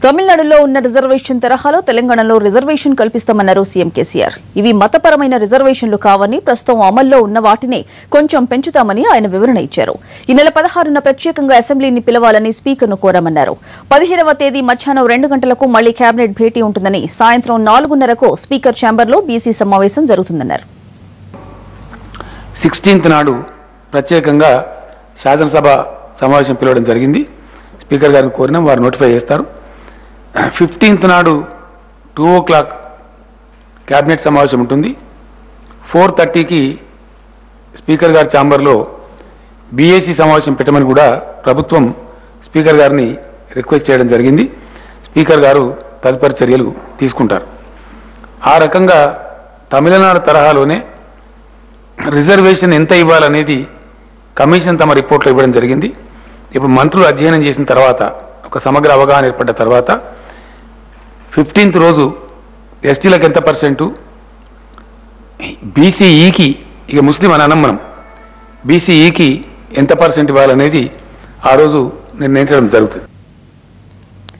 తమిళనాడులో ఉన్న రిజర్వేషన్ తరహాలో తెలంగాణలో రిజర్వేషన్ కల్పిస్తామన్నారు సీఎం కేసీఆర్ ఇవి మతపరమైన రిజర్వేషన్లు కావని ప్రస్తుతం అమల్లో ఉన్న వాటిని కొంచెం పెంచుతామని ఆయన వివరణ ఇచ్చారు ఈ నెల పదహారున ప్రత్యేకంగా అసెంబ్లీని పిలవాలని స్పీకర్ను కోరామన్నారు పదిహేనవ తేదీ మధ్యాహ్నం రెండు గంటలకు మళ్లీ కేబినెట్ భేటీ ఉంటుందని సాయంత్రం నాలుగున్నరకు స్పీకర్ ఛాంబర్లో బీసీ సమావేశం జరుగుతుందన్నారు సిక్స్టీన్త్ నాడు ప్రత్యేకంగా శాసనసభ సమావేశం పిలవడం జరిగింది స్పీకర్ గారిని కోరినాం వారు నోటిఫై చేస్తారు ఫిఫ్టీన్త్ నాడు టూ ఓ క్లాక్ క్యాబినెట్ సమావేశం ఉంటుంది ఫోర్ థర్టీకి స్పీకర్ గారి ఛాంబర్లో బీఏసీ సమావేశం పెట్టమని కూడా ప్రభుత్వం స్పీకర్ గారిని రిక్వెస్ట్ చేయడం జరిగింది స్పీకర్ గారు తదుపరి చర్యలు తీసుకుంటారు ఆ రకంగా తమిళనాడు తరహాలోనే రిజర్వేషన్ ఎంత ఇవ్వాలనేది కమిషన్ తమ రిపోర్ట్లో ఇవ్వడం జరిగింది ఇప్పుడు మంత్రులు అధ్యయనం చేసిన తర్వాత ఒక సమగ్ర అవగాహన ఏర్పడ్డ తర్వాత ఫిఫ్టీన్త్ రోజు ఎస్టీలకు ఎంత పర్సెంటు బీసీఈకి ఇక ముస్లిం అని అనం మనం బీసీఈకి ఎంత పర్సెంట్ ఇవ్వాలనేది ఆ రోజు నిర్ణయించడం జరుగుతుంది